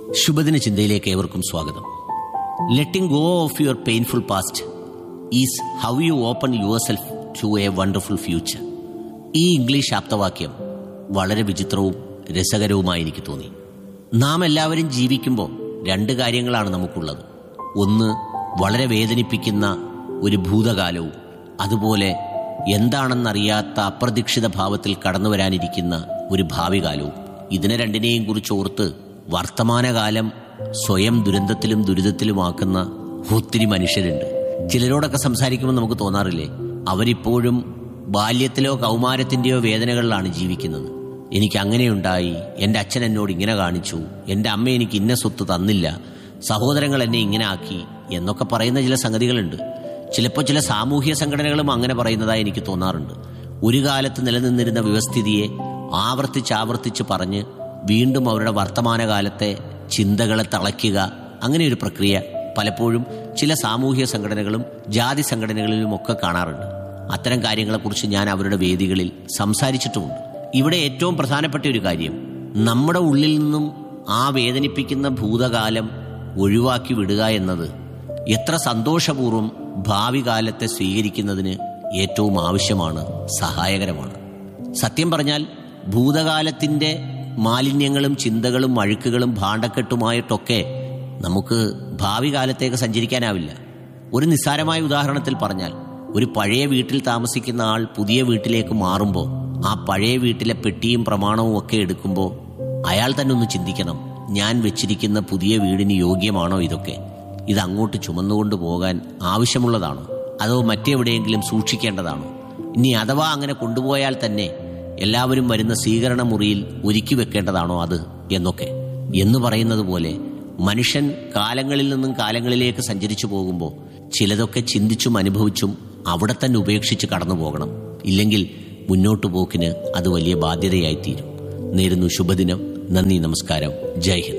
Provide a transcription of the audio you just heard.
ശുഭദിന ചിന്തയിലേക്ക് ഏവർക്കും സ്വാഗതം letting go of your painful past is how you open yourself to a wonderful future ഈ English ആപ്തവാക്യം വളരെ വിചിത്രവും രസകരവുമായി എനിക്ക് തോന്നി നാം എല്ലാവരും ജീവിക്കുമ്പോൾ രണ്ട് കാര്യങ്ങളാണ് നമുക്കുള്ളത് ഒന്ന് വളരെ വേദനിപ്പിക്കുന്ന ഒരു ഭൂതകാലവും അതുപോലെ എന്താണെന്നറിയാത്ത അപ്രതീക്ഷിത ഭാവത്തിൽ കടന്നു വരാനിരിക്കുന്ന ഒരു ഭാവി കാലവും ഇതിനെ രണ്ടിനെയും കുറിച്ച് ഓർത്ത് വർത്തമാനകാലം സ്വയം ദുരന്തത്തിലും ദുരിതത്തിലുമാക്കുന്ന ഒത്തിരി മനുഷ്യരുണ്ട് ചിലരോടൊക്കെ സംസാരിക്കുമ്പോൾ നമുക്ക് തോന്നാറില്ലേ അവരിപ്പോഴും ബാല്യത്തിലോ കൗമാരത്തിന്റെയോ വേദനകളിലാണ് ജീവിക്കുന്നത് എനിക്ക് അങ്ങനെയുണ്ടായി എൻ്റെ അച്ഛൻ എന്നോട് ഇങ്ങനെ കാണിച്ചു എൻ്റെ അമ്മ എനിക്ക് ഇന്ന സ്വത്ത് തന്നില്ല സഹോദരങ്ങൾ എന്നെ ഇങ്ങനെ ആക്കി എന്നൊക്കെ പറയുന്ന ചില സംഗതികളുണ്ട് ചിലപ്പോൾ ചില സാമൂഹ്യ സംഘടനകളും അങ്ങനെ പറയുന്നതായി എനിക്ക് തോന്നാറുണ്ട് ഒരു കാലത്ത് നിലനിന്നിരുന്ന വ്യവസ്ഥിതിയെ ആവർത്തിച്ച് ആവർത്തിച്ച് പറഞ്ഞ് വീണ്ടും അവരുടെ വർത്തമാനകാലത്തെ ചിന്തകളെ തളയ്ക്കുക അങ്ങനെ ഒരു പ്രക്രിയ പലപ്പോഴും ചില സാമൂഹ്യ സംഘടനകളും ജാതി സംഘടനകളിലും ഒക്കെ കാണാറുണ്ട് അത്തരം കാര്യങ്ങളെക്കുറിച്ച് ഞാൻ അവരുടെ വേദികളിൽ സംസാരിച്ചിട്ടുമുണ്ട് ഇവിടെ ഏറ്റവും പ്രധാനപ്പെട്ട ഒരു കാര്യം നമ്മുടെ ഉള്ളിൽ നിന്നും ആ വേദനിപ്പിക്കുന്ന ഭൂതകാലം ഒഴിവാക്കി വിടുക എന്നത് എത്ര സന്തോഷപൂർവ്വം ഭാവി കാലത്തെ സ്വീകരിക്കുന്നതിന് ഏറ്റവും ആവശ്യമാണ് സഹായകരമാണ് സത്യം പറഞ്ഞാൽ ഭൂതകാലത്തിന്റെ മാലിന്യങ്ങളും ചിന്തകളും അഴുക്കുകളും ഭാണ്ഡക്കെട്ടുമായിട്ടൊക്കെ നമുക്ക് ഭാവി കാലത്തേക്ക് സഞ്ചരിക്കാനാവില്ല ഒരു നിസ്സാരമായ ഉദാഹരണത്തിൽ പറഞ്ഞാൽ ഒരു പഴയ വീട്ടിൽ താമസിക്കുന്ന ആൾ പുതിയ വീട്ടിലേക്ക് മാറുമ്പോൾ ആ പഴയ വീട്ടിലെ പെട്ടിയും പ്രമാണവും ഒക്കെ എടുക്കുമ്പോൾ അയാൾ തന്നെ ഒന്ന് ചിന്തിക്കണം ഞാൻ വെച്ചിരിക്കുന്ന പുതിയ വീടിന് യോഗ്യമാണോ ഇതൊക്കെ ഇത് അങ്ങോട്ട് ചുമന്നുകൊണ്ട് പോകാൻ ആവശ്യമുള്ളതാണോ അതോ മറ്റെവിടെയെങ്കിലും സൂക്ഷിക്കേണ്ടതാണോ ഇനി അഥവാ അങ്ങനെ കൊണ്ടുപോയാൽ തന്നെ എല്ലാവരും വരുന്ന സ്വീകരണ മുറിയിൽ ഒരുക്കി വെക്കേണ്ടതാണോ അത് എന്നൊക്കെ എന്ന് പറയുന്നത് പോലെ മനുഷ്യൻ കാലങ്ങളിൽ നിന്നും കാലങ്ങളിലേക്ക് സഞ്ചരിച്ചു പോകുമ്പോൾ ചിലതൊക്കെ ചിന്തിച്ചും അനുഭവിച്ചും അവിടെ തന്നെ ഉപേക്ഷിച്ച് കടന്നു പോകണം ഇല്ലെങ്കിൽ മുന്നോട്ടു പോക്കിന് അത് വലിയ ബാധ്യതയായിത്തീരും നേരുന്നു ശുഭദിനം നന്ദി നമസ്കാരം ജയ് ഹിന്ദ്